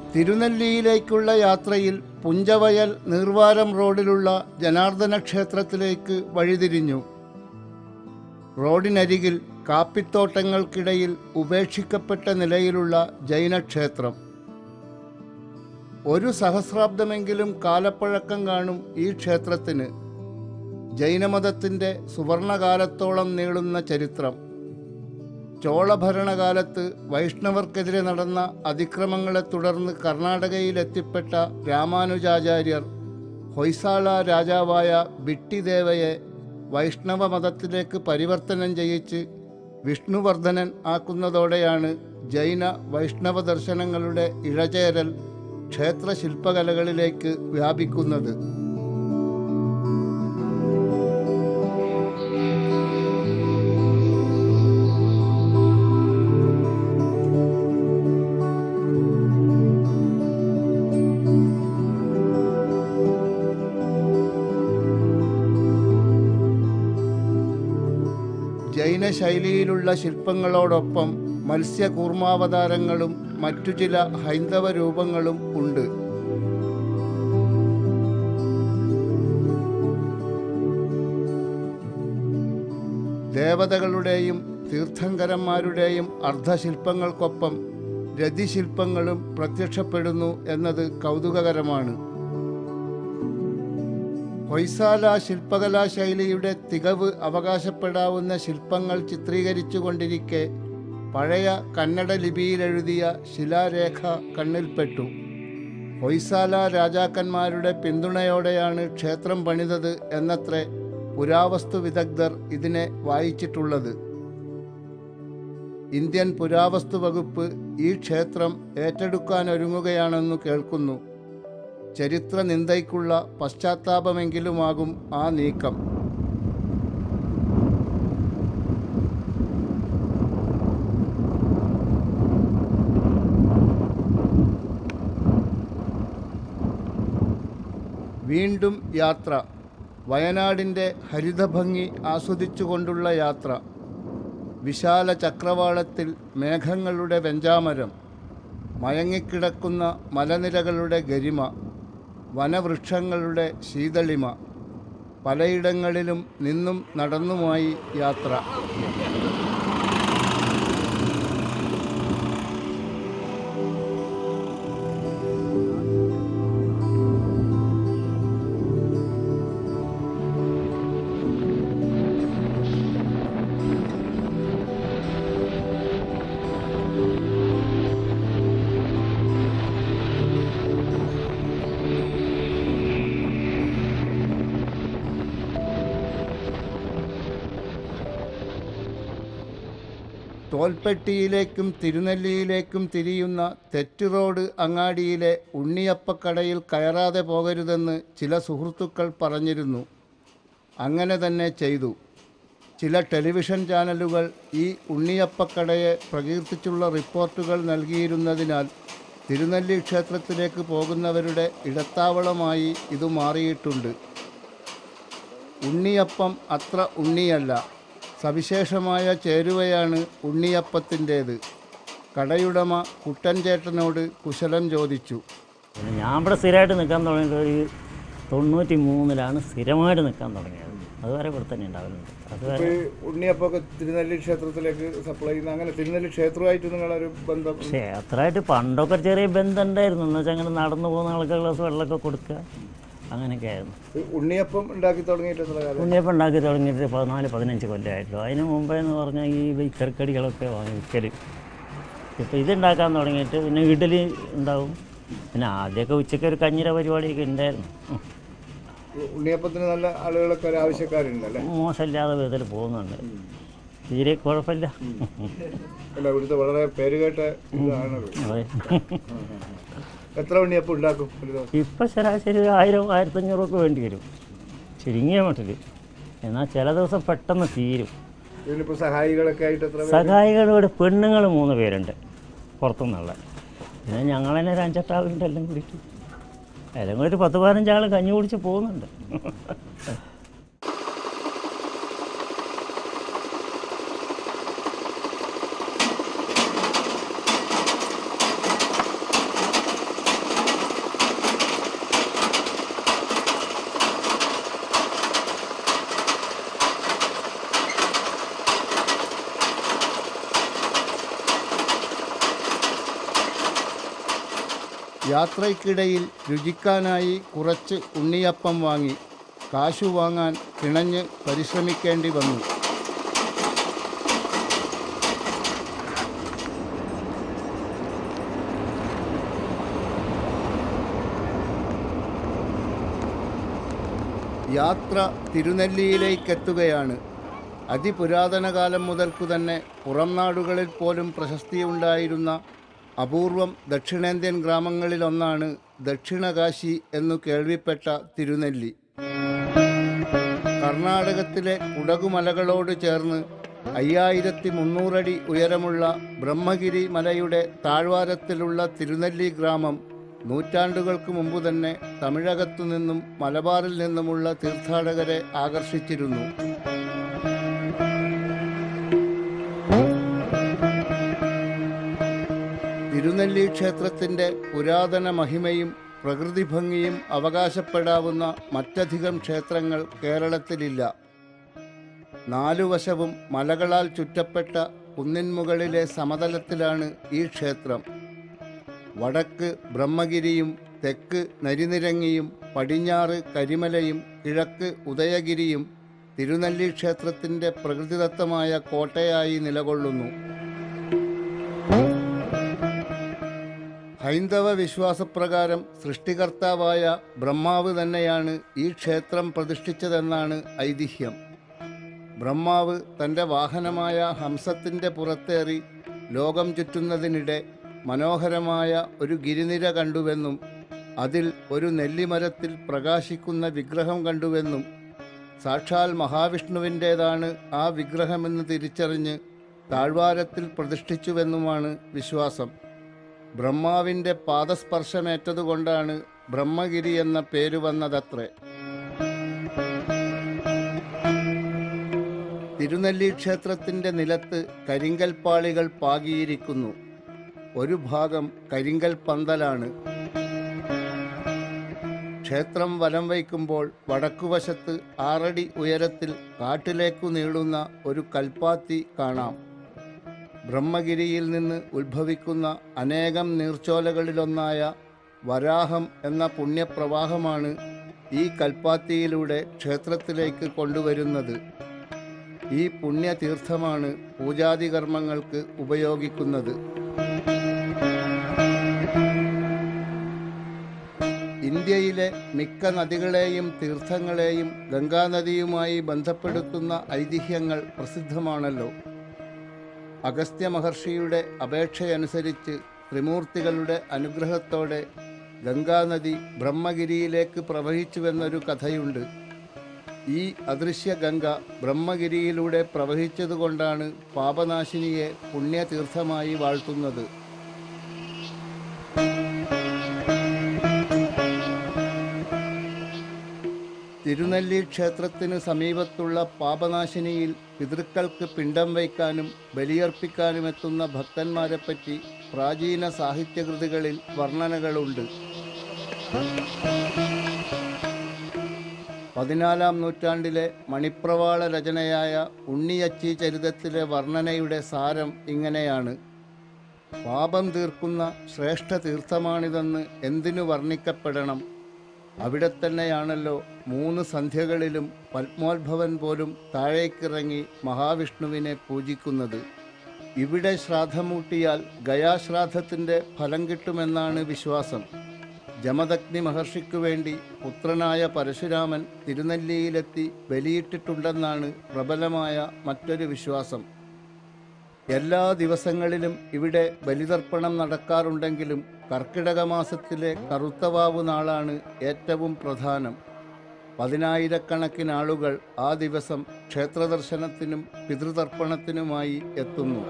തിരുനെല്ലിയിലേക്കുള്ള യാത്രയിൽ പുഞ്ചവയൽ നീർവാരം റോഡിലുള്ള ജനാർദ്ദന ക്ഷേത്രത്തിലേക്ക് വഴിതിരിഞ്ഞു റോഡിനരികിൽ കാപ്പിത്തോട്ടങ്ങൾക്കിടയിൽ ഉപേക്ഷിക്കപ്പെട്ട നിലയിലുള്ള ജൈനക്ഷേത്രം ഒരു സഹസ്രാബ്ദമെങ്കിലും കാലപ്പഴക്കം കാണും ഈ ക്ഷേത്രത്തിന് ജൈനമതത്തിൻ്റെ സുവർണകാലത്തോളം നീളുന്ന ചരിത്രം ചോളഭരണകാലത്ത് വൈഷ്ണവർക്കെതിരെ നടന്ന അതിക്രമങ്ങളെ തുടർന്ന് കർണാടകയിലെത്തിപ്പെട്ട രാമാനുജാചാര്യർ ഹൊയ്സാള രാജാവായ ബിട്ടിദേവയെ വൈഷ്ണവ മതത്തിലേക്ക് പരിവർത്തനം ചെയ്യിച്ച് വിഷ്ണുവർദ്ധനൻ ആക്കുന്നതോടെയാണ് ജൈന വൈഷ്ണവ ദർശനങ്ങളുടെ ഇഴചേരൽ ക്ഷേത്ര ശില്പകലകളിലേക്ക് വ്യാപിക്കുന്നത് ജൈന ശൈലിയിലുള്ള ശില്പങ്ങളോടൊപ്പം മത്സ്യകൂർമാവതാരങ്ങളും മറ്റു ചില ഹൈന്ദവ രൂപങ്ങളും ഉണ്ട് ദേവതകളുടെയും തീർത്ഥങ്കരന്മാരുടെയും അർദ്ധശില്പങ്ങൾക്കൊപ്പം രതിശില്പങ്ങളും പ്രത്യക്ഷപ്പെടുന്നു എന്നത് കൗതുകകരമാണ് ഹൊയ്സാല ശില്പകലാ ശൈലിയുടെ തികവ് അവകാശപ്പെടാവുന്ന ശില്പങ്ങൾ ചിത്രീകരിച്ചുകൊണ്ടിരിക്കെ പഴയ കന്നഡ ലിപിയിലെഴുതിയ ശിലാരേഖ കണ്ണിൽപ്പെട്ടു ഹൊയ്സാല രാജാക്കന്മാരുടെ പിന്തുണയോടെയാണ് ക്ഷേത്രം പണിതത് എന്നത്രേ പുരാവസ്തു വിദഗ്ധർ ഇതിനെ വായിച്ചിട്ടുള്ളത് ഇന്ത്യൻ പുരാവസ്തു വകുപ്പ് ഈ ക്ഷേത്രം ഏറ്റെടുക്കാനൊരുങ്ങുകയാണെന്നു കേൾക്കുന്നു ചരിത്ര നിന്ദയ്ക്കുള്ള പശ്ചാത്താപമെങ്കിലുമാകും ആ നീക്കം വീണ്ടും യാത്ര വയനാടിൻ്റെ ഹരിതഭംഗി ആസ്വദിച്ചുകൊണ്ടുള്ള യാത്ര വിശാല ചക്രവാളത്തിൽ മേഘങ്ങളുടെ വെഞ്ചാമരം മയങ്ങിക്കിടക്കുന്ന മലനിരകളുടെ ഗരിമ വനവൃക്ഷങ്ങളുടെ ശീതളിമ പലയിടങ്ങളിലും നിന്നും നടന്നുമായി യാത്ര തോൽപ്പെട്ടിയിലേക്കും തിരുനെല്ലിയിലേക്കും തിരിയുന്ന തെറ്റ് റോഡ് അങ്ങാടിയിലെ ഉണ്ണിയപ്പക്കടയിൽ കയറാതെ പോകരുതെന്ന് ചില സുഹൃത്തുക്കൾ പറഞ്ഞിരുന്നു അങ്ങനെ തന്നെ ചെയ്തു ചില ടെലിവിഷൻ ചാനലുകൾ ഈ ഉണ്ണിയപ്പക്കടയെ പ്രകീർത്തിച്ചുള്ള റിപ്പോർട്ടുകൾ നൽകിയിരുന്നതിനാൽ തിരുനെല്ലി ക്ഷേത്രത്തിലേക്ക് പോകുന്നവരുടെ ഇടത്താവളമായി ഇത് മാറിയിട്ടുണ്ട് ഉണ്ണിയപ്പം അത്ര ഉണ്ണിയല്ല സവിശേഷമായ ചേരുവയാണ് ഉണ്ണിയപ്പത്തിൻ്റേത് കടയുടമ കുട്ടൻ ചേട്ടനോട് കുശലം ചോദിച്ചു പിന്നെ ഞാൻ ഇവിടെ സ്ഥിരമായിട്ട് നിൽക്കാൻ തുടങ്ങിയത് ഒരു തൊണ്ണൂറ്റി മൂന്നിലാണ് സ്ഥിരമായിട്ട് നിൽക്കാൻ തുടങ്ങിയത് അതുവരെ ഇവിടെ തന്നെ ഉണ്ടാവുന്നുണ്ട് അതുവരെ ഈ ഉണ്ണിയപ്പൊക്കെ തിരുനെല്ലി ക്ഷേത്രത്തിലേക്ക് സപ്ലൈ ചെയ്യുന്ന അങ്ങനെ തിരുനെല്ലി ക്ഷേത്രമായിട്ട് നിങ്ങളൊരു ബന്ധം ക്ഷേത്രമായിട്ട് പണ്ടൊക്കെ ഒരു ചെറിയ ബന്ധം ഉണ്ടായിരുന്നു എന്ന് വെച്ചാൽ അങ്ങനെ നടന്നു പോകുന്ന ആൾക്ക് ഗ്ലാസ് വെള്ളമൊക്കെ കൊടുക്കുക അങ്ങനെയൊക്കെ ആയിരുന്നു ഈ ഉണ്ണിയപ്പം ഉണ്ടാക്കി തുടങ്ങിയിട്ട് എത്ര കാലം ഉണ്ണിയപ്പം ഉണ്ടാക്കി തുടങ്ങിയിട്ട് പതിനാല് പതിനഞ്ച് കൊല്ലമായിട്ടുള്ളൂ അതിന് മുമ്പേ എന്ന് പറഞ്ഞാൽ ഈ ബേക്കറിക്കടികളൊക്കെ വാങ്ങി വിൽക്കൽ ഇപ്പോൾ ഇതുണ്ടാക്കാൻ തുടങ്ങിയിട്ട് പിന്നെ ഇഡലി ഉണ്ടാവും പിന്നെ ആദ്യമൊക്കെ ഉച്ചയ്ക്ക് ഒരു കഞ്ഞിര പരിപാടിയൊക്കെ ഉണ്ടായിരുന്നു ഉം. ഈ ഉണ്ണിയപ്പത്തിന് നല്ല ആളുകളൊക്കെ ഒരു ആവശ്യക്കാരുണ്ട് അല്ലേ മോശമില്ലാതെ വിധത്തിൽ പോകുന്നുണ്ട് തീരെ കുഴപ്പമില്ല അല്ല ഇവിടുത്തെ വളരെ പേരുകേട്ട ഇതാണത് അതെ എത്ര ഉണ്ണിയപ്പം ഉണ്ടാക്കും ഒരു ദിവസം ഇപ്പം ശരാശരി ഒരു ആയിരം ആയിരത്തഞ്ഞൂറൊക്കെ വേണ്ടി വരും ചുരുങ്ങിയ മട്ടിൽ എന്നാൽ ചില ദിവസം പെട്ടെന്ന് തീരും ഇതിലിപ്പോൾ സഹായികളൊക്കെ ആയിട്ട് എത്ര പേര്? സഹായികളോട് പെണ്ണുങ്ങൾ മൂന്ന് പേരുണ്ട് പുറത്തുനിന്നുള്ള പിന്നെ ഞങ്ങൾ തന്നെ ഒരു അഞ്ചെട്ടാളുണ്ട് എല്ലാം കൂടിയിട്ട് എല്ലാം കൂടി ഒരു പത്ത് പതിനഞ്ചാൾ കഞ്ഞി കുടിച്ച് പോകുന്നുണ്ട് യാത്രയ്ക്കിടയിൽ രുചിക്കാനായി കുറച്ച് ഉണ്ണിയപ്പം വാങ്ങി കാശു വാങ്ങാൻ കിണഞ്ഞ് പരിശ്രമിക്കേണ്ടി വന്നു യാത്ര തിരുനെല്ലിയിലേക്കെത്തുകയാണ് അതിപുരാതന കാലം മുതൽക്കു തന്നെ പുറം നാടുകളിൽ പോലും പ്രശസ്തിയുണ്ടായിരുന്ന അപൂർവം ദക്ഷിണേന്ത്യൻ ഗ്രാമങ്ങളിലൊന്നാണ് ദക്ഷിണകാശി എന്നു കേൾവിപ്പെട്ട തിരുനെല്ലി കർണാടകത്തിലെ കുടകുമലകളോട് ചേർന്ന് അയ്യായിരത്തി മുന്നൂറടി ഉയരമുള്ള ബ്രഹ്മഗിരി മലയുടെ താഴ്വാരത്തിലുള്ള തിരുനെല്ലി ഗ്രാമം നൂറ്റാണ്ടുകൾക്ക് മുമ്പ് തന്നെ തമിഴകത്തു നിന്നും മലബാറിൽ നിന്നുമുള്ള തീർത്ഥാടകരെ ആകർഷിച്ചിരുന്നു തിരുനെല്ലി ക്ഷേത്രത്തിൻ്റെ പുരാതന മഹിമയും പ്രകൃതി ഭംഗിയും അവകാശപ്പെടാവുന്ന മറ്റധികം ക്ഷേത്രങ്ങൾ കേരളത്തിലില്ല നാലു വശവും മലകളാൽ ചുറ്റപ്പെട്ട കുന്നിൻമുകളിലെ സമതലത്തിലാണ് ഈ ക്ഷേത്രം വടക്ക് ബ്രഹ്മഗിരിയും തെക്ക് നരിനിരങ്ങിയും പടിഞ്ഞാറ് കരിമലയും കിഴക്ക് ഉദയഗിരിയും തിരുനെല്ലി ക്ഷേത്രത്തിൻ്റെ പ്രകൃതിദത്തമായ കോട്ടയായി നിലകൊള്ളുന്നു ഹൈന്ദവ വിശ്വാസപ്രകാരം സൃഷ്ടികർത്താവായ ബ്രഹ്മാവ് തന്നെയാണ് ഈ ക്ഷേത്രം പ്രതിഷ്ഠിച്ചതെന്നാണ് ഐതിഹ്യം ബ്രഹ്മാവ് തൻ്റെ വാഹനമായ ഹംസത്തിൻ്റെ പുറത്തേറി ലോകം ചുറ്റുന്നതിനിടെ മനോഹരമായ ഒരു ഗിരിനിര കണ്ടുവെന്നും അതിൽ ഒരു നെല്ലിമരത്തിൽ പ്രകാശിക്കുന്ന വിഗ്രഹം കണ്ടുവെന്നും സാക്ഷാൽ മഹാവിഷ്ണുവിൻ്റേതാണ് ആ വിഗ്രഹമെന്ന് തിരിച്ചറിഞ്ഞ് താഴ്വാരത്തിൽ പ്രതിഷ്ഠിച്ചുവെന്നുമാണ് വിശ്വാസം ബ്രഹ്മാവിൻ്റെ പാദസ്പർശമേറ്റതുകൊണ്ടാണ് ബ്രഹ്മഗിരി എന്ന പേര് വന്നതത്രേ തിരുനെല്ലി ക്ഷേത്രത്തിൻ്റെ നിലത്ത് കരിങ്കൽ പാളികൾ പാകിയിരിക്കുന്നു ഒരു ഭാഗം കരിങ്കൽ പന്തലാണ് ക്ഷേത്രം വലം വയ്ക്കുമ്പോൾ വടക്കുവശത്ത് ആറടി ഉയരത്തിൽ കാട്ടിലേക്കു നീളുന്ന ഒരു കൽപ്പാത്തി കാണാം ബ്രഹ്മഗിരിയിൽ നിന്ന് ഉത്ഭവിക്കുന്ന അനേകം നീർച്ചോലകളിലൊന്നായ വരാഹം എന്ന പുണ്യപ്രവാഹമാണ് ഈ കൽപ്പാത്തിയിലൂടെ ക്ഷേത്രത്തിലേക്ക് കൊണ്ടുവരുന്നത് ഈ പുണ്യതീർത്ഥമാണ് പൂജാതി കർമ്മങ്ങൾക്ക് ഉപയോഗിക്കുന്നത് ഇന്ത്യയിലെ മിക്ക നദികളെയും തീർത്ഥങ്ങളെയും ഗംഗാനദിയുമായി ബന്ധപ്പെടുത്തുന്ന ഐതിഹ്യങ്ങൾ പ്രസിദ്ധമാണല്ലോ അഗസ്ത്യ മഹർഷിയുടെ അപേക്ഷയനുസരിച്ച് ത്രിമൂർത്തികളുടെ അനുഗ്രഹത്തോടെ ഗംഗാനദി ബ്രഹ്മഗിരിയിലേക്ക് പ്രവഹിച്ചുവെന്നൊരു കഥയുണ്ട് ഈ അദൃശ്യ ഗംഗ ബ്രഹ്മഗിരിയിലൂടെ പ്രവഹിച്ചതുകൊണ്ടാണ് പാപനാശിനിയെ പുണ്യതീർത്ഥമായി വാഴ്ത്തുന്നത് തിരുനെല്ലി ക്ഷേത്രത്തിന് സമീപത്തുള്ള പാപനാശിനിയിൽ പിതൃക്കൾക്ക് പിണ്ടം വയ്ക്കാനും ബലിയർപ്പിക്കാനുമെത്തുന്ന ഭക്തന്മാരെപ്പറ്റി പ്രാചീന സാഹിത്യകൃതികളിൽ വർണ്ണനകളുണ്ട് പതിനാലാം നൂറ്റാണ്ടിലെ മണിപ്രവാള രചനയായ ഉണ്ണിയച്ചി ചരിതത്തിലെ വർണ്ണനയുടെ സാരം ഇങ്ങനെയാണ് പാപം തീർക്കുന്ന ശ്രേഷ്ഠ തീർത്ഥമാണിതെന്ന് എന്തിനു വർണ്ണിക്കപ്പെടണം അവിടെ തന്നെയാണല്ലോ മൂന്ന് സന്ധ്യകളിലും പത്മോത്ഭവൻ പോലും താഴേക്കിറങ്ങി മഹാവിഷ്ണുവിനെ പൂജിക്കുന്നത് ഇവിടെ ശ്രാദ്ധമൂട്ടിയാൽ ഗയാശ്രാദ്ധത്തിൻ്റെ ഫലം കിട്ടുമെന്നാണ് വിശ്വാസം ജമദഗ്നി മഹർഷിക്കു വേണ്ടി പുത്രനായ പരശുരാമൻ തിരുനെല്ലിയിലെത്തി ബലിയിട്ടിട്ടുണ്ടെന്നാണ് പ്രബലമായ മറ്റൊരു വിശ്വാസം എല്ലാ ദിവസങ്ങളിലും ഇവിടെ ബലിതർപ്പണം നടക്കാറുണ്ടെങ്കിലും കർക്കിടക മാസത്തിലെ കറുത്തവാവു നാളാണ് ഏറ്റവും പ്രധാനം പതിനായിരക്കണക്കിന് ആളുകൾ ആ ദിവസം ക്ഷേത്രദർശനത്തിനും പിതൃതർപ്പണത്തിനുമായി എത്തുന്നു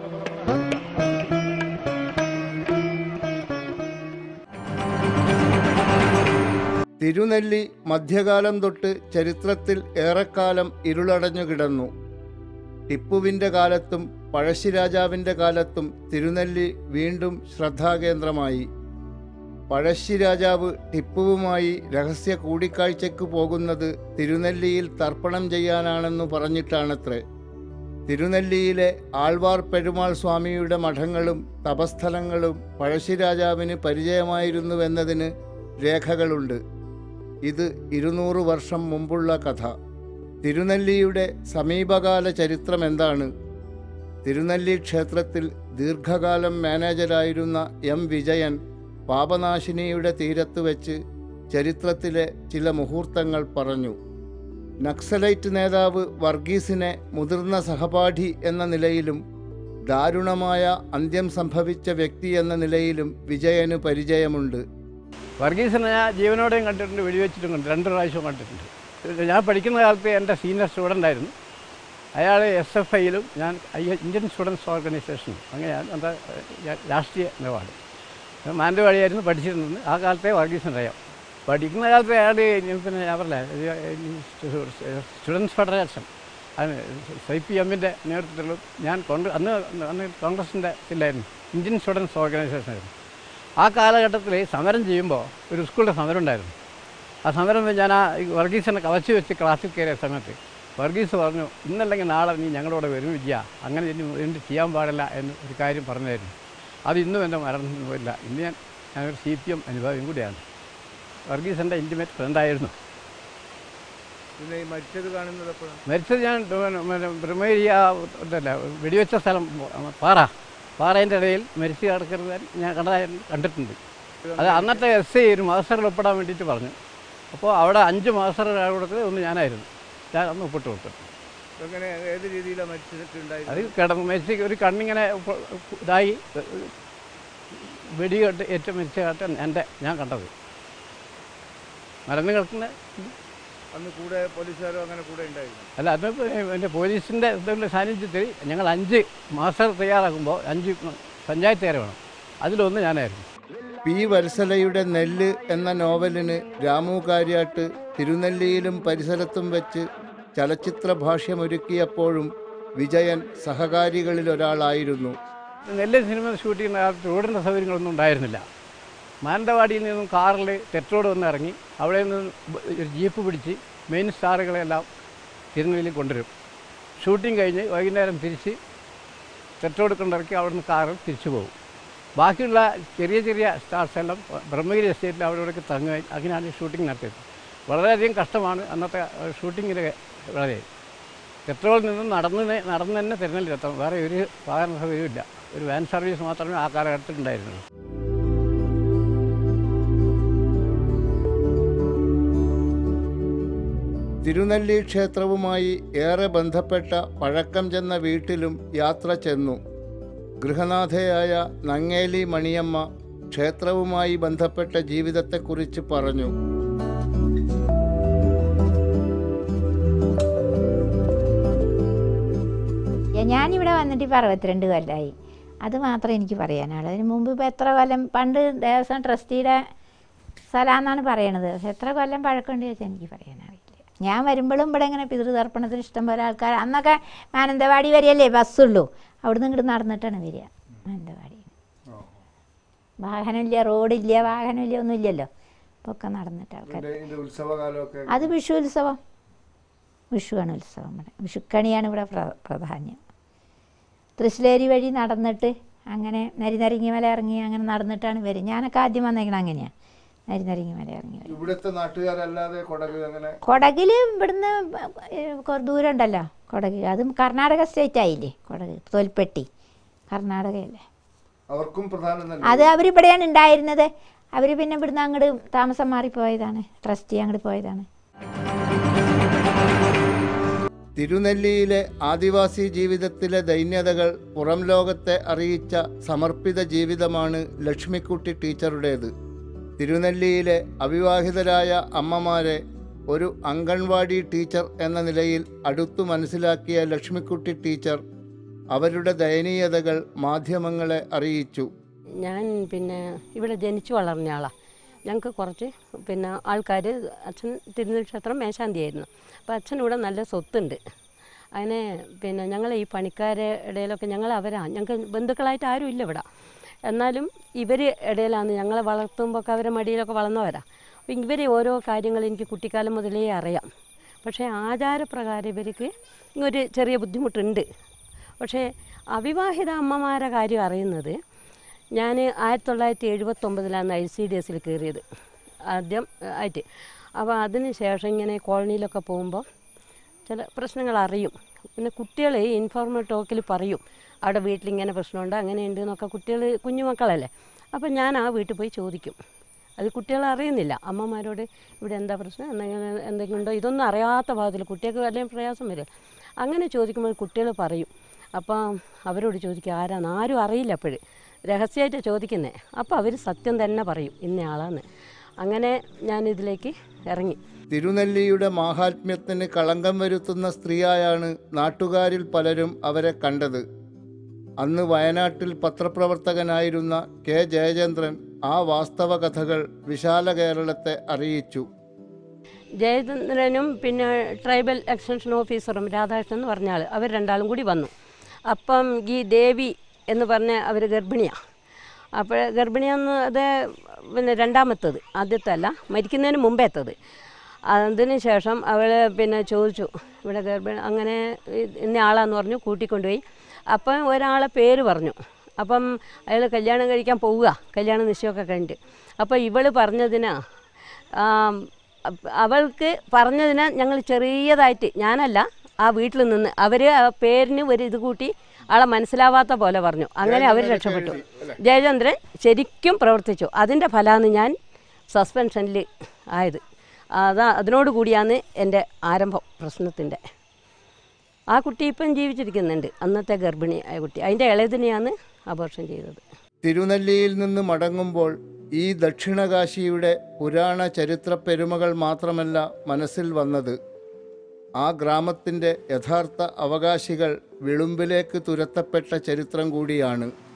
തിരുനെല്ലി മധ്യകാലം തൊട്ട് ചരിത്രത്തിൽ ഏറെക്കാലം ഇരുളടഞ്ഞു കിടന്നു ടിപ്പുവിൻ്റെ കാലത്തും പഴശ്ശിരാജാവിൻ്റെ കാലത്തും തിരുനെല്ലി വീണ്ടും ശ്രദ്ധാകേന്ദ്രമായി പഴശ്ശി രാജാവ് ടിപ്പുവുമായി രഹസ്യ കൂടിക്കാഴ്ചയ്ക്ക് പോകുന്നത് തിരുനെല്ലിയിൽ തർപ്പണം ചെയ്യാനാണെന്നു പറഞ്ഞിട്ടാണത്രേ തിരുനെല്ലിയിലെ ആൾവാർ പെരുമാൾ സ്വാമിയുടെ മഠങ്ങളും തപസ്ഥലങ്ങളും പഴശ്ശിരാജാവിന് പരിചയമായിരുന്നുവെന്നതിന് രേഖകളുണ്ട് ഇത് ഇരുന്നൂറ് വർഷം മുമ്പുള്ള കഥ തിരുനെല്ലിയുടെ സമീപകാല ചരിത്രം എന്താണ് തിരുനെല്ലി ക്ഷേത്രത്തിൽ ദീർഘകാലം മാനേജരായിരുന്ന എം വിജയൻ പാപനാശിനിയുടെ തീരത്ത് വെച്ച് ചരിത്രത്തിലെ ചില മുഹൂർത്തങ്ങൾ പറഞ്ഞു നക്സലൈറ്റ് നേതാവ് വർഗീസിനെ മുതിർന്ന സഹപാഠി എന്ന നിലയിലും ദാരുണമായ അന്ത്യം സംഭവിച്ച വ്യക്തി എന്ന നിലയിലും വിജയന് പരിചയമുണ്ട് വർഗീസിനെ ഞാൻ ജീവനോടെയും കണ്ടിട്ടുണ്ട് വെടിവെച്ചിട്ടും കണ്ടു രണ്ട് പ്രാവശ്യവും കണ്ടിട്ടുണ്ട് ഇത് ഞാൻ പഠിക്കുന്ന കാലത്ത് എൻ്റെ സീനിയർ സ്റ്റുഡൻ്റ് ആയിരുന്നു അയാൾ എസ് എഫ് ഐയിലും ഞാൻ ഐ ഇന്ത്യൻ സ്റ്റുഡൻസ് ഓർഗനൈസേഷനും അങ്ങനെയാണ് എന്താ ഏഹ്, രാഷ്ട്രീയ നിലപാട് ഞാൻ മാനന്തവാടിയായിരുന്നു പഠിച്ചിരുന്നത് ആ കാലത്തെ വർഗീസിന് അറിയാം പഠിക്കുന്ന കാലത്ത് അയാൾ പിന്നെ ഞാൻ പറഞ്ഞില്ലേ സ്റ്റുഡൻസ് ഫെഡറേഷൻ അത് സി പി എമ്മിൻ്റെ നേതൃത്വത്തിലും ഞാൻ കോൺഗ്രസ് അന്ന് അന്ന് കോൺഗ്രസിൻ്റെ ഇല്ലായിരുന്നു ഇന്ത്യൻ സ്റ്റുഡൻസ് ഓർഗനൈസേഷൻ ആയിരുന്നു ആ കാലഘട്ടത്തിൽ സമരം ചെയ്യുമ്പോൾ ഒരു സ്കൂളിൻ്റെ സമരം ഉണ്ടായിരുന്നു ആ സമരം ഞാൻ ആ ഈ വർഗീസിനെ കവച്ച് വെച്ച് ക്ലാസ്സിൽ കയറിയ സമയത്ത് വർഗീസ് പറഞ്ഞു ഇന്നല്ലെങ്കിൽ നാളെ നീ ഞങ്ങളോട് വരും വിദ്യ അങ്ങനെ ഇനി എന്ത് ചെയ്യാൻ പാടില്ല എന്ന് ഒരു കാര്യം പറഞ്ഞായിരുന്നു അത് ഇന്നും എൻ്റെ മരണം പോയില്ല ഇന്ന് ഞാൻ ഞാനൊരു സി പി എം അനുഭവം കൂടിയാണ് വർഗീസ് എൻ്റെ ഇൻറ്റിമേറ്റ് ഫ്രണ്ടായിരുന്നു പിന്നെ ഈ മരിച്ചത് കാണുന്നത് എപ്പോഴാണ് മരിച്ചത് ഞാൻ ബ്രഹ്മേരിയ ഉണ്ടല്ല വെടിവെച്ച സ്ഥലം പാറ പാറേൻ്റെ ഇടയിൽ മരിച്ചു കിടക്കുന്നത് ഞാൻ കണ്ടതായി കണ്ടിട്ടുണ്ട് അത് അന്നത്തെ എസ് ഐ ഒരു മാസ്റ്ററിൽ ഒപ്പിടാൻ വേണ്ടിയിട്ട് പറഞ്ഞു അപ്പോൾ അവിടെ അഞ്ച് മാസ്റ്റർ കൊടുത്തത് ഒന്ന് ഞാനായിരുന്നു ഞാൻ അന്ന് ഒപ്പിട്ട് കൊടുത്തു എങ്ങനെ ഏത് രീതിയിലാണ് മരിച്ചിട്ടുണ്ടായിരുന്നത് അത് കിടന്ന് മരിച്ച് ഒരു കണ്ണിങ്ങനെ പൊ- ഇതായി വെടികെട്ട് ഏറ്റവും മരിച്ച കാട്ടൻ എൻ്റെ ഞാൻ കണ്ടത് മരന്ന് കിടക്കുന്ന അന്ന് കൂടെ പോലീസുകാരോ അങ്ങനെ കൂടെ ഉണ്ടായിരുന്നു അല്ല അത് എൻ്റെ പോലീസിൻ്റെ ഇതുള്ള സാന്നിധ്യത്തിൽ ഞങ്ങൾ അഞ്ച് മാസ്റ്റർ തയ്യാറാക്കുമ്പോൾ അഞ്ച് പഞ്ചായത്തുകാരെ വേണം അതിലൊന്ന് ഞാനായിരുന്നു പി വത്സലയുടെ നെല്ല് എന്ന നോവലിന് രാമു കാര്യാട്ട് തിരുനെല്ലിയിലും പരിസരത്തും വെച്ച് ചലച്ചിത്ര ഭാഷ്യമൊരുക്കിയപ്പോഴും വിജയൻ സഹകാരികളിലൊരാളായിരുന്നു നെല്ല് സിനിമ ഷൂട്ട് ചെയ്യുന്ന കാലത്ത് റോഡിൻ്റെ സൗകര്യങ്ങളൊന്നും ഉണ്ടായിരുന്നില്ല മാനന്തവാടിയിൽ നിന്നും കാറിൽ തെറ്റോട് വന്ന് ഇറങ്ങി അവിടെ നിന്ന് ബ- ഒരു ജീപ്പ് പിടിച്ച് മെയിൻ സ്റ്റാറുകളെല്ലാം തിരുനെല്ലിയിൽ കൊണ്ടുവരും ഷൂട്ടിംഗ് കഴിഞ്ഞ് വൈകുന്നേരം തിരിച്ച് തെറ്റോട് കൊണ്ടിറക്കി അവിടെ നിന്ന് കാറിൽ തിരിച്ചു പോകും ബാക്കിയുള്ള ചെറിയ ചെറിയ സ്റ്റാർസ് എല്ലാം ബ്രഹ്മഗിരി എസ്റ്റേറ്റിൽ അവിടെ ഇവിടേക്ക് തങ്ങുകയും അങ്ങനെയാണ് ഈ ഷൂട്ടിംഗ് നടത്തിയത് വളരെയധികം കഷ്ടമാണ് അന്നത്തെ ഷൂട്ടിങ്ങിൻ്റെ വളരെ പെട്രോളിൽ നിന്ന് നടന്ന് നെ- നടന്ന് തന്നെ തിരുനെല്ലിലെത്താം വേറെ ഒരു വാഹന സൗകര്യമില്ല ഒരു വാൻ സർവീസ് മാത്രമേ ആ കാലഘട്ടത്തിൽ ഉണ്ടായിരുന്നുള്ളൂ തിരുനെല്ലി ക്ഷേത്രവുമായി ഏറെ ബന്ധപ്പെട്ട പഴക്കം ചെന്ന വീട്ടിലും യാത്ര ചെന്നു ഗൃഹനാഥയായ നങ്ങേലി മണിയമ്മ ക്ഷേത്രവുമായി ബന്ധപ്പെട്ട ജീവിതത്തെക്കുറിച്ച് പറഞ്ഞു ഏ, ഞാനിവിടെ വന്നിട്ട് ഇപ്പോൾ അറുപത്തിരണ്ട് കൊല്ലമായി അത് മാത്രമേ എനിക്ക് പറയാനുള്ളൂ അതിന് മുമ്പ് ഇപ്പോൾ എത്ര കൊല്ലം പണ്ട് ദേവസ്വം ട്രസ്റ്റിയുടെ സ്ഥലമാണെന്നാണ് പറയണത് പക്ഷെ എത്ര കൊല്ലം പഴക്കമുണ്ട് ചോദിച്ചാൽ എനിക്ക് പറയാനറിയില്ല ഞാൻ വരുമ്പോഴും ഇവിടെ ഇങ്ങനെ പിതൃതർപ്പണത്തിന് ഇഷ്ടംപോലെ ആൾക്കാർ അന്നൊക്കെ മാനന്തവാടി വരെയല്ലേ ബസ്സുള്ളൂ അവിടുന്ന് ഇങ്ങോട്ട് നടന്നിട്ടാണ് വരിക മാനന്തവാടി വാഹനമില്ല റോഡില്ല വാഹനമില്ല ഒന്നുമില്ലല്ലോ അപ്പോൾ ഒക്കെ നടന്നിട്ട് ആൾക്കാർ ഉത്സവകാലമൊക്കെ അത് വിഷു ഉത്സവം വിഷുവാണ് ഉത്സവം ഇവിടെ വിഷുക്കണിയാണ് ഇവിടെ പ്ര- പ്രാധാന്യം തൃശ്ശേരി വഴി നടന്നിട്ട് അങ്ങനെ നരിനരിങ്ങി മല ഇറങ്ങി അങ്ങനെ നടന്നിട്ടാണ് വരും ഞാനൊക്കെ ആദ്യം വന്നേക്കണം അങ്ങനെയാണ് നരിനരിങ്ങി മല ഇറങ്ങി വരും ഇവിടുത്തെ നാട്ടുകാരല്ലാതെ കൊടക് അങ്ങനെ കൊടകിൽ ഇവിടുന്ന് കുറേ ദൂരം ഉണ്ടല്ലോ കൊടക് അതും കർണാടക സ്റ്റേറ്റ് ആയില്ലേ കൊടക് തോൽപ്പെട്ടി കർണാടകയല്ലേ അവർക്കും പ്രധാനം തന്നെ അത് അവരിവിടെയാണ് ഉണ്ടായിരുന്നത് അവർ പിന്നെ ഇവിടുന്ന് അങ്ങോട്ട് താമസം മാറിപ്പോയതാണ് ട്രസ്റ്റി അങ്ങോട്ട് പോയതാണ് തിരുനെല്ലിയിലെ ആദിവാസി ജീവിതത്തിലെ ദൈന്യതകൾ പുറം ലോകത്തെ അറിയിച്ച സമർപ്പിത ജീവിതമാണ് ലക്ഷ്മിക്കുട്ടി ടീച്ചറുടേത് തിരുനെല്ലിയിലെ അവിവാഹിതരായ അമ്മമാരെ ഒരു അംഗൻവാടി ടീച്ചർ എന്ന നിലയിൽ അടുത്തു മനസ്സിലാക്കിയ ലക്ഷ്മിക്കുട്ടി ടീച്ചർ അവരുടെ ദയനീയതകൾ മാധ്യമങ്ങളെ അറിയിച്ചു ഞാൻ പിന്നെ ഇവിടെ ജനിച്ചു വളർന്ന ആളാണ് ഞങ്ങൾക്ക് കുറച്ച് പിന്നെ ആൾക്കാർ അച്ഛൻ തിരുനെല്ലി ക്ഷേത്രം മേശാന്തിയായിരുന്നു അപ്പോൾ അച്ഛനിവിടെ നല്ല സ്വത്തുണ്ട് അതിനെ പിന്നെ ഞങ്ങൾ ഈ പണിക്കാരെ ഇടയിലൊക്കെ ഞങ്ങൾ അവരാ ഞങ്ങൾക്ക് ബന്ധുക്കളായിട്ട് ആരും ഇല്ല ഇവിടെ എന്നാലും ഇവർ ഇടയിലാണ് ഞങ്ങളെ വളർത്തുമ്പോൾ ഒക്കെ അവരെ മടിയിലൊക്കെ വളർന്നവരാ അപ്പോൾ ഇവർ ഓരോ കാര്യങ്ങൾ എനിക്ക് കുട്ടിക്കാലം മുതലേ അറിയാം പക്ഷേ ആചാരപ്രകാരം ഇവർക്ക് ഒരു ചെറിയ ബുദ്ധിമുട്ടുണ്ട് പക്ഷേ അവിവാഹിത അമ്മമാരെ കാര്യം അറിയുന്നത് ഞാൻ ആയിരത്തി തൊള്ളായിരത്തി എഴുപത്തൊമ്പതിലാണ് ഐ സി ഡി എസിൽ കയറിയത് ആദ്യം ഏഹ്, ആയിട്ട് അപ്പോൾ അതിന് ശേഷം ഇങ്ങനെ കോളനിയിലൊക്കെ പോകുമ്പോൾ ചില പ്രശ്നങ്ങൾ അറിയും പിന്നെ കുട്ടികൾ ഇൻഫോർമൽ ടോക്കിൽ പറയും അവിടെ വീട്ടിലിങ്ങനെ പ്രശ്നമുണ്ട് അങ്ങനെയുണ്ട് എന്നൊക്കെ കുട്ടികൾ കുഞ്ഞുമക്കളല്ലേ അപ്പം ഞാൻ ആ വീട്ടിൽ പോയി ചോദിക്കും അത് കുട്ടികൾ അറിയുന്നില്ല അമ്മമാരോട് ഇവിടെ എന്താ പ്രശ്നം എന്തെങ്കിലും എന്തെങ്കിലും ഉണ്ടോ ഇതൊന്നും അറിയാത്ത ഭാഗത്തിൽ കുട്ടികൾക്ക് വല്ലതും പ്രയാസം വരും അങ്ങനെ ചോദിക്കുമ്പോൾ കുട്ടികൾ പറയും അപ്പം അവരോട് ചോദിക്കുക ആരാന്ന് ആരും അറിയില്ല അപ്പോഴ് രഹസ്യമായിട്ട് ചോദിക്കുന്നത് അപ്പോൾ അവർ സത്യം തന്നെ പറയും ഇന്നയാളാന്ന് അങ്ങനെ ഞാൻ ഇതിലേക്ക് ഇറങ്ങി തിരുനെല്ലിയുടെ മാഹാത്മ്യത്തിന് കളങ്കം വരുത്തുന്ന സ്ത്രീയായാണ് നാട്ടുകാരിൽ പലരും അവരെ കണ്ടത് അന്ന് വയനാട്ടിൽ പത്രപ്രവർത്തകനായിരുന്ന കെ ജയചന്ദ്രൻ ആ വാസ്തവ കഥകൾ വിശാല കേരളത്തെ അറിയിച്ചു ജയചന്ദ്രനും പിന്നെ ട്രൈബൽ എക്സ്റ്റൻഷൻ ഓഫീസറും രാധാകൃഷ്ണൻ എന്ന് പറഞ്ഞ ആൾ അവർ രണ്ടാളും കൂടി വന്നു അപ്പം ഈ ദേവി എന്ന് പറഞ്ഞ അവർ ഗർഭിണിയാണ് അപ്പോൾ ഗർഭിണിയെന്ന് അത് പിന്നെ രണ്ടാമത്തത് ആദ്യത്തെ അല്ല മരിക്കുന്നതിന് മുമ്പേത്തത് അതിന് ശേഷം അവൾ പിന്നെ ചോദിച്ചു ഇവിടെ ഗർഭിണി അങ്ങനെ ഇ- ഇന്ന ആളാന്ന് പറഞ്ഞു കൂട്ടിക്കൊണ്ടുപോയി അപ്പം ഒരാളെ പേര് പറഞ്ഞു അപ്പം അയാൾ കല്യാണം കഴിക്കാൻ പോവുക കല്യാണം നിശ്ചയമൊക്കെ കഴിഞ്ഞിട്ട് അപ്പോൾ ഇവൾ പറഞ്ഞതിനാ ആം, അപ്പ- അവൾക്ക് പറഞ്ഞതിന് ഞങ്ങൾ ചെറിയതായിട്ട് ഞാനല്ല ആ വീട്ടിൽ നിന്ന് അവർ ആ പേരിന് ഒരു ഇത് കൂട്ടി ആളെ മനസ്സിലാവാത്ത പോലെ പറഞ്ഞു അങ്ങനെ അവർ രക്ഷപ്പെട്ടു ജയചന്ദ്രൻ ശരിക്കും പ്രവർത്തിച്ചു അതിൻ്റെ ഫലമാണ് ഞാൻ സസ്പെൻഷനിൽ ആയത് അതാ അതിനോട് കൂടിയാണ് എൻ്റെ ആരംഭം പ്രശ്നത്തിൻ്റെ ആ കുട്ടി ഇപ്പം ജീവിച്ചിരിക്കുന്നുണ്ട് അന്നത്തെ ഗർഭിണി ആയ കുട്ടി അതിൻ്റെ ഇളയതിനെയാണ് അബോർഷൻ ചെയ്തത് തിരുനെല്ലിയിൽ നിന്ന് മടങ്ങുമ്പോൾ ഈ ദക്ഷിണകാശിയുടെ പുരാണ ചരിത്ര പെരുമകൾ മാത്രമല്ല മനസ്സിൽ വന്നത് ആ ഗ്രാമത്തിൻ്റെ യഥാർത്ഥ അവകാശികൾ വിളുമ്പിലേക്ക് തുരത്തപ്പെട്ട ചരിത്രം കൂടിയാണ്